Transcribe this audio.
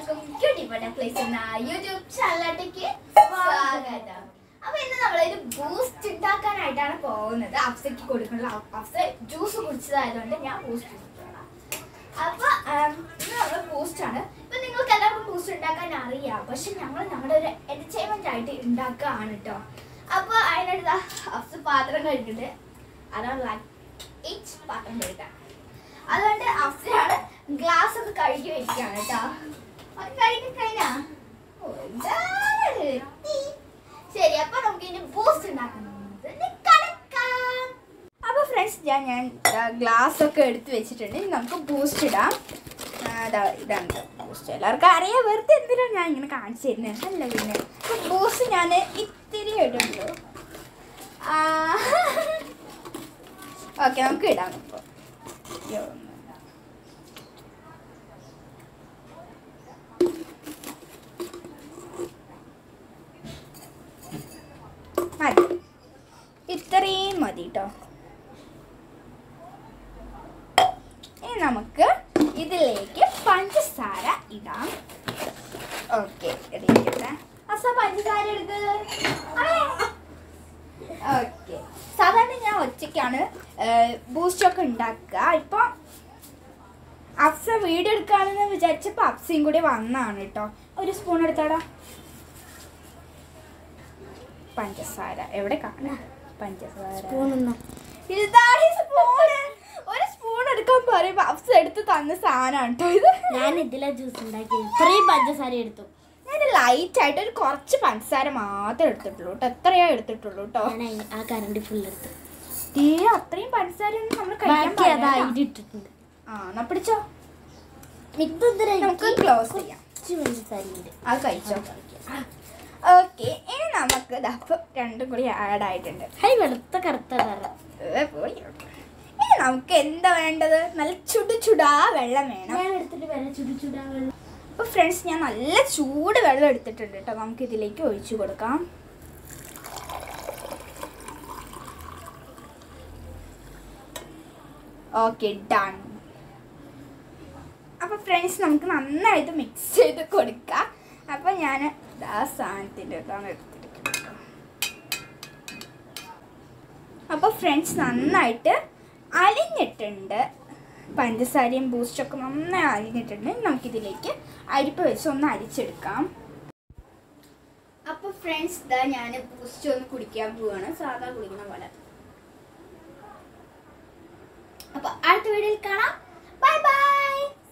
എല്ലാവർക്കും cutie butterflies എന്ന YouTube ചാനലിലേക്ക് സ്വാഗതം അപ്പൊ ഇന്ന് നമ്മളൊരു ബൂസ്റ്റ് ഉണ്ടാക്കാനായിട്ടാണ് പോകുന്നത് അഫ്സയ്ക്ക് കൊടുക്കുന്നത് അഫ്- അഫ്സ ജ്യൂസ് കുടിച്ചതായതുകൊണ്ട് ഞാൻ ബൂസ്റ്റ് അപ്പൊ ഉം, ഇന്ന് നമ്മൾ ബൂസ്റ്റ് ആണ് ഇപ്പൊ നിങ്ങൾക്ക് എല്ലാവർക്കും ബൂസ്റ്റ് ഉണ്ടാക്കാൻ അറിയാം പക്ഷെ ഞങ്ങൾ നമ്മുടെ ഒരു എന്റർടൈൻമെന്റ് ആയിട്ട് ഉണ്ടാക്കുകയാണ് കേട്ടോ അപ്പൊ അതിനായിട്ട് ദാ അഫ്സ പാത്രം കഴിക്കുന്നുണ്ട് അതാണ് ലൈക്ക് ഈച്ച് പാത്രം കഴുകാൻ അതുകൊണ്ട് അഫ്സയാണ് ഗ്ലാസ് ഒക്കെ കഴുകി വെക്കുകയാണ് കേട്ടോ അത് കഴുകി കഴിഞ്ഞാ ഓ, എന്താണ് ഒരു വ്യക്തി. ശരി അപ്പൊ നമുക്ക് ഇനി ബൂസ്റ്റ് ഉണ്ടാക്കുന്നത് കടക്കാം അപ്പൊ ഫ്രണ്ട്സ് ഞാൻ ഞാൻ ഗ്ലാസ് ഒക്കെ എടുത്ത് വെച്ചിട്ടുണ്ട് ഇനി നമുക്ക് ബൂസ്റ്റ് ഇടാം ആ, ദാ ഇതാണ് ബൂസ്റ്റ് എല്ലാവർക്കും അറിയാം വെറുതെ എന്തിനാണ് ഞാൻ ഇങ്ങനെ കാണിച്ചു തരുന്നത് അല്ല പിന്നെ ബൂസ്റ്റ് ഞാൻ ഇത്തിരി ഇടുള്ളൂ ഓക്കെ നമുക്ക് ഇടാം ഇപ്പോൾ മതി ഇത്രയും മതി കേട്ടോ ഇനി നമുക്ക് ഇതിലേക്ക് പഞ്ചസാര ഇടാം ഓക്കെ ഇടിക്കട്ടെ അസ പഞ്ചസാര എടുക്ക് ഓക്കെ സാധാരണ ഞാൻ ഒറ്റയ്ക്കാണ് ബൂസ്റ്റ് ഒക്കെ ഉണ്ടാക്കുക ഇപ്പൊ അഫ്സ വീഡിയോ എടുക്കാണെന്ന് വിചാരിച്ചപ്പോൾ അഫ്സയും കൂടി വന്നാണ് കേട്ടോ ഒരു സ്പൂൺ എടുത്താടാ പഞ്ചസാര എവിടെ കാണാം പഞ്ചസാര ഇതാണ് സ്പൂണ് ഒരു സ്പൂൺ എടുക്കാൻ പറയുമ്പോ അഫ്സ എടുത്ത് തന്ന സാധനമാണ് കേട്ടോ ഇത് ഞാൻ ഇതിലെ ജ്യൂസ് ഉണ്ടാക്കിയത് ഇത്രയും പഞ്ചസാര എടുത്തു ഞാൻ ലൈറ്റ് ആയിട്ട് ഒരു കുറച്ച് പഞ്ചസാര മാത്രമേ എടുത്തിട്ടുള്ളൂ കേട്ടോ എത്രയാ എടുത്തിട്ടുള്ളൂ കേട്ടോ ഞാൻ അയി- ആ കറണ്ട് ഫുൾ എടുത്തു തീ അത്രയും പഞ്ചസാര ഒന്നും നമ്മൾ കഴിക്കാൻ ബാക്കി അതാ പാടില്ല. ഇത് ഇട്ടിട്ടുണ്ട് ആ എന്നാ പിടിച്ചോ ഇതെന്തിനാ നമുക്ക് എനിക്ക് ക്ലോസ് ചെയ്യാം കുറച്ച് പഞ്ചസാരയുണ്ട് അത് കഴിച്ചോ ഓക്കെ ഇനി നമുക്ക് ദാ ഇപ്പൊ രണ്ടും കൂടി ആഡ് ആയിട്ടുണ്ട് ഹൈ വെളുത്ത കറുത്ത നിറം ഏ, പോയി. ഇനി നമുക്ക് എന്താ വേണ്ടത് നല്ല ചുടു ചുടാ വെള്ളം വേണം ഞാൻ എടുത്തിട്ട് വരാം ചുടു ചുടാ വെള്ളം അപ്പോൾ ഫ്രണ്ട്സ് ഞാൻ നല്ല ചൂട് വെള്ളം എടുത്തിട്ടുണ്ട് കേട്ടോ നമുക്ക് ഇതിലേക്ക് ഒഴിച്ചു കൊടുക്കാം ഓക്കെ ഡൺ അപ്പോൾ ഫ്രണ്ട്സ് നമുക്ക് നന്നായിട്ട് മിക്സ് ചെയ്ത് കൊടുക്കാം അപ്പോൾ ഞാൻ ആ സാധനത്തിൻ്റെ ഇതാണ് എടുത്തിരിക്കുന്നത് അപ്പോൾ ഫ്രണ്ട്സ് നന്നായിട്ട് അലിഞ്ഞിട്ടുണ്ട് പഞ്ചസാരയും ബൂസ്റ്റൊക്കെ നന്നായി അരിഞ്ഞിട്ടുണ്ട് ഇനി നമുക്കിതിലേക്ക് അരിപ്പ് വെച്ച് ഒന്ന് അരിച്ചെടുക്കാം അപ്പോൾ ഫ്രണ്ട്സ് ഇതാ ഞാൻ ബൂസ്റ്റ് ഒന്ന് കുടിക്കാൻ പോവാണ് സാധാ കുടിക്കുന്ന പോലെ അപ്പോൾ അടുത്ത വീഡിയോയിൽ കാണാം ബൈ ബൈ